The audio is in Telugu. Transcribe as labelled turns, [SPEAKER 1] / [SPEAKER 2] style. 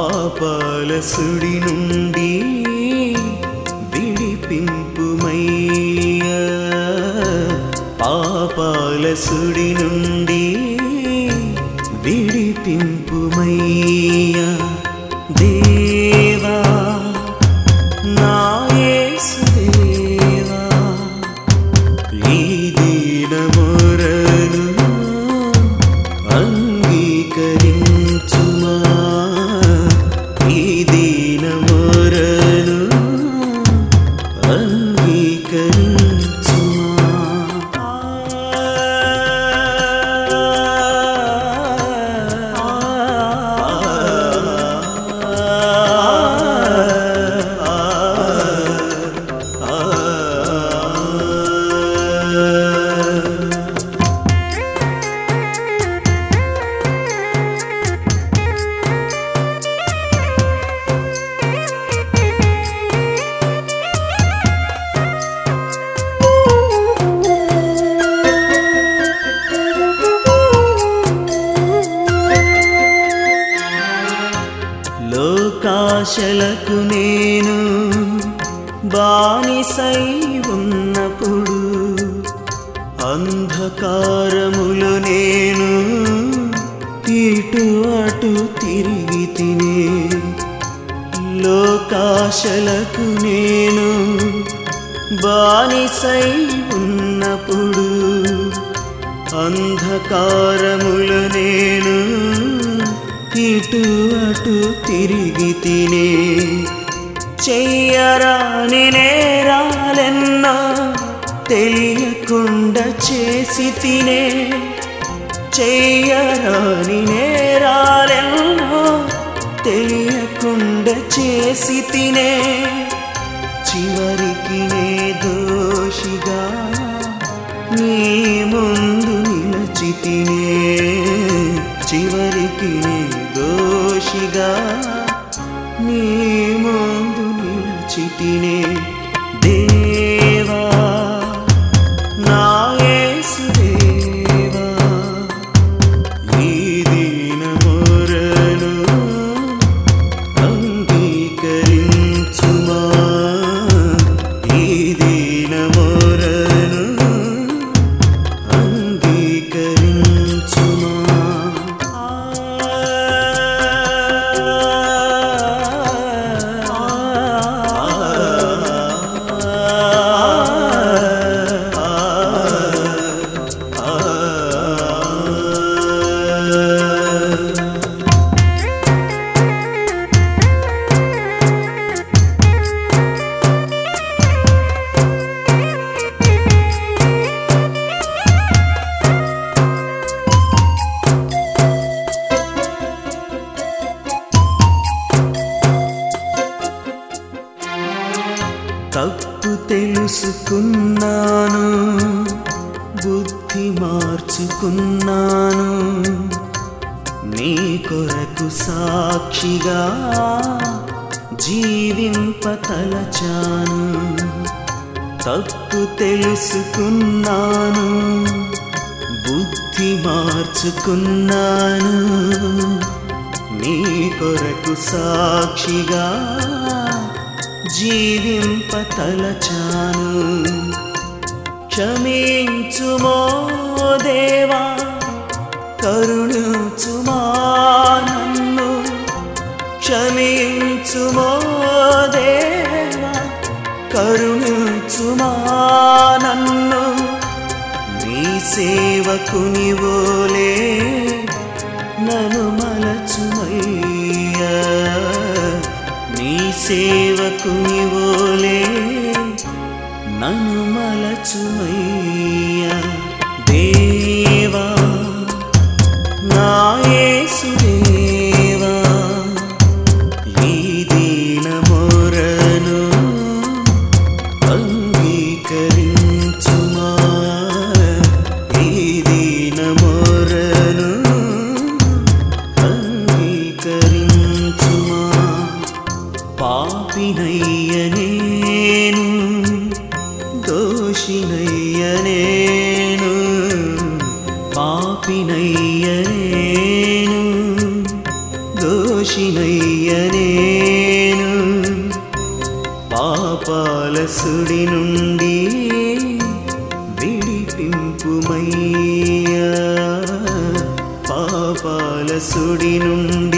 [SPEAKER 1] పాపాల సుడి నుండి విడిపింపుమయ్యా పాపాల సుడి నుండి విడిపింపుమయ్యా దేవా నా యేసుదేవా ఈ దీనమురను అంగీకరించుమా ఈ దీనమురను అంగీకరించుమా లోకాశలకు నేను బానిసై ఉన్నప్పుడు అంధకారములు నేను ఇటు అటు తిరిగి తినే లోకాశలకు నేను బానిసై ఉన్నప్పుడు అంధకారములు నేను ఇటు అటు తిరిగి తినే చెయ్యరాని నేరాలెన్నా తెలియకుండా చేసి తినే చెయ్యరాని నేరాలెన్నో తెలియకుండా చేసి తినే చివరికి నే దోషిగా నీ ముందు నిలచి తినే చివరికి నీ దోషిగా నీ ముందు నిలచి తినే దేవా నా యేసుదేవా ఈ దీనమురను అంగీకరించుమా ఈ దీనమురను అంగీకరించుమా తప్పు తెలుసుకున్నాను బుద్ధి మార్చుకున్నాను నీ కొరకు సాక్షిగా జీవింపతలచాను తప్పు తెలుసుకున్నాను బుద్ధి మార్చుకున్నాను నీ కొరకు సాక్షిగా జీవింపతలచాను క్షమించుమో దేవా కరుణించుమా నన్ను క్షమించుమో దేవా కరుణించుమా నన్ను నీ సేవకుని ఓలే నను మలచుమయ్యా నీ సేవకుని ఓలే నను మలచుమయ్యా దేవా నా యేసుదేవా ఈ దీనమొరను అంగీకరించుమా ఈ దీనమొరను అంగీకరించుమా పాపినయ్య నేను దోషినయ్య నేను పాపినయ్య నేను దోషినయ్య తీయనేను పాపాల సుడి నుండి విడిపింపుమయ్యా పాపాల సుడి నుండి